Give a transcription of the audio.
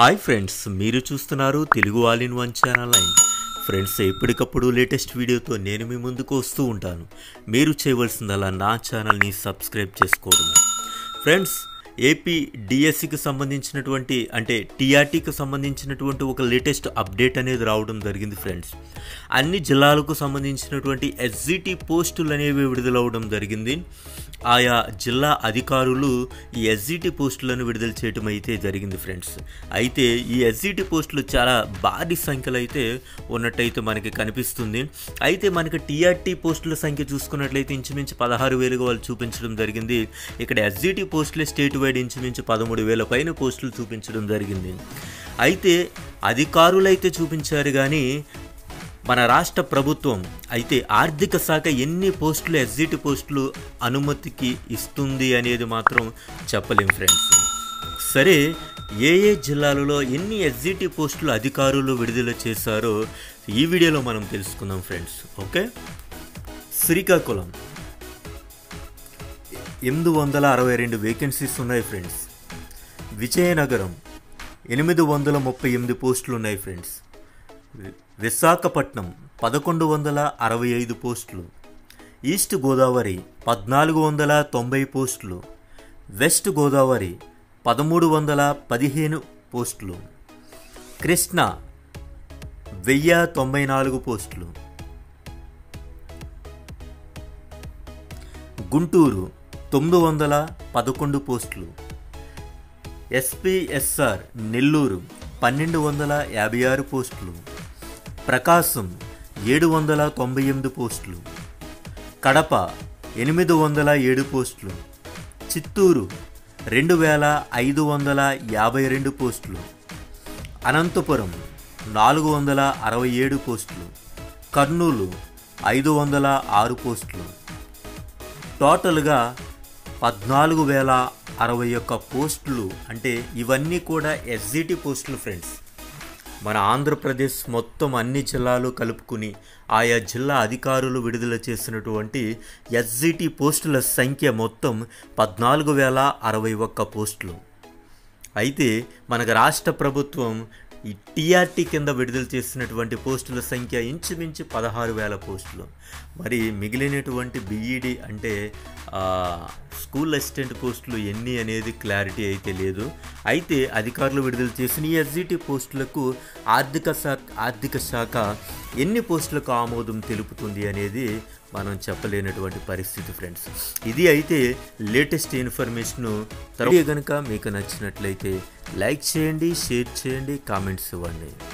hi friends మీరు చూస్తున్నారు Telugu all in one channel line friends ఎప్పటికప్పుడు లేటెస్ట్ వీడియోతో నేను మీ ముందుకు వస్తూ ఉంటాను మీరు చేయవలసిందల్లా నా ఛానల్ని సబ్స్క్రైబ్ చేసుకోవడం ఫ్రెండ్స్ ఏపీ డిఎస్సికి సంబంధించినటువంటి అంటే టీఆర్టీకి సంబంధించినటువంటి ఒక లేటెస్ట్ అప్డేట్ అనేది రావడం జరిగింది ఫ్రెండ్స్ అన్ని జిల్లాలకు సంబంధించినటువంటి ఎస్జిటి పోస్టులు అనేవి విడుదలవడం జరిగింది ఆయా జిల్లా అధికారులు ఈ ఎస్జిటి పోస్టులను విడుదల చేయటం అయితే జరిగింది ఫ్రెండ్స్ అయితే ఈ ఎస్జిటి పోస్టులు చాలా భారీ సంఖ్యలో అయితే ఉన్నట్టయితే మనకి కనిపిస్తుంది అయితే మనకి టీఆర్టీ పోస్టుల సంఖ్య చూసుకున్నట్లయితే ఇంచుమించు పదహారు వేలుగా వాళ్ళు చూపించడం జరిగింది ఇక్కడ ఎస్జిటి పోస్టులే స్టేట్ వైడ్ ఇంచుమించు పదమూడు వేల పైన పోస్టులు చూపించడం జరిగింది అయితే అధికారులైతే చూపించారు కానీ మన రాష్ట్ర ప్రభుత్వం అయితే ఆర్థిక శాఖ ఎన్ని పోస్టులు ఎస్జిటి పోస్టులు అనుమతికి ఇస్తుంది అనేది మాత్రం చెప్పలేం ఫ్రెండ్స్ సరే ఏ ఏ జిల్లాలలో ఎన్ని ఎస్జిటి పోస్టులు అధికారులు విడుదల చేశారో ఈ వీడియోలో మనం తెలుసుకుందాం ఫ్రెండ్స్ ఓకే శ్రీకాకుళం ఎనిమిది వందల అరవై రెండు వేకెన్సీస్ ఉన్నాయి ఫ్రెండ్స్ విజయనగరం ఎనిమిది వందల ముప్పై ఎనిమిది పోస్టులు ఉన్నాయి ఫ్రెండ్స్ వి- విశాఖపట్నం పదకొండు వందల అరవై ఐదు పోస్టులు ఈస్ట్ గోదావరి పద్నాలుగు వందల తొంభై పోస్టులు వెస్ట్ గోదావరి పదమూడు వందల పదిహేను పోస్టులు కృష్ణ వెయ్యి తొంభై నాలుగు పోస్టులు గుంటూరు తొమ్మిది వందల పదకొండు పోస్టులు ఎస్పీఎస్ఆర్ నెల్లూరు పన్నెండు వందల యాభై ఆరు పోస్టులు ప్రకాశం ఏడు వందల తొంభై ఎనిమిది పోస్టులు కడప ఎనిమిది వందల ఏడు పోస్టులు చిత్తూరు రెండు వేల ఐదు వందల యాభై రెండు పోస్టులు అనంతపురం నాలుగు వందల అరవై ఏడు పోస్టులు కర్నూలు ఐదు వందల ఆరు పోస్టులు టోటల్గా పద్నాలుగు వేల అరవై ఒక్క పోస్టులు అంటే ఇవన్నీ కూడా ఎస్జిటి పోస్టులు ఫ్రెండ్స్ మన ఆంధ్రప్రదేశ్ మొత్తం అన్ని జిల్లాలు కలుపుకుని ఆయా జిల్లా అధికారులు విడుదల చేసినటువంటి ఎస్జిటి పోస్టుల సంఖ్య మొత్తం పద్నాలుగు వేల అరవై ఒక్క పోస్టులు అయితే మనకు రాష్ట్ర ప్రభుత్వం ఈ టీఆర్టీ కింద విడుదల చేసినటువంటి పోస్టుల సంఖ్య ఇంచుమించు పదహారు వేల పోస్టులు మరి మిగిలినటువంటి బీఈడి అంటే ఆ, స్కూల్ అసిస్టెంట్ పోస్టులు ఎన్ని అనేది క్లారిటీ అయితే లేదు అయితే అధికారులు విడుదల చేసిన ఈ ఎస్జిటి పోస్టులకు ఆర్థిక శాఖ ఆర్థిక శాఖ ఎన్ని పోస్టులకు ఆమోదం తెలుపుతుంది అనేది మనం చెప్పలేనటువంటి పరిస్థితి ఫ్రెండ్స్ ఇది అయితే లేటెస్ట్ ఇన్ఫర్మేషన్ తర్వాత కనుక మీకు నచ్చినట్లయితే లైక్ చేయండి షేర్ చేయండి కామెంట్స్ ఇవ్వండి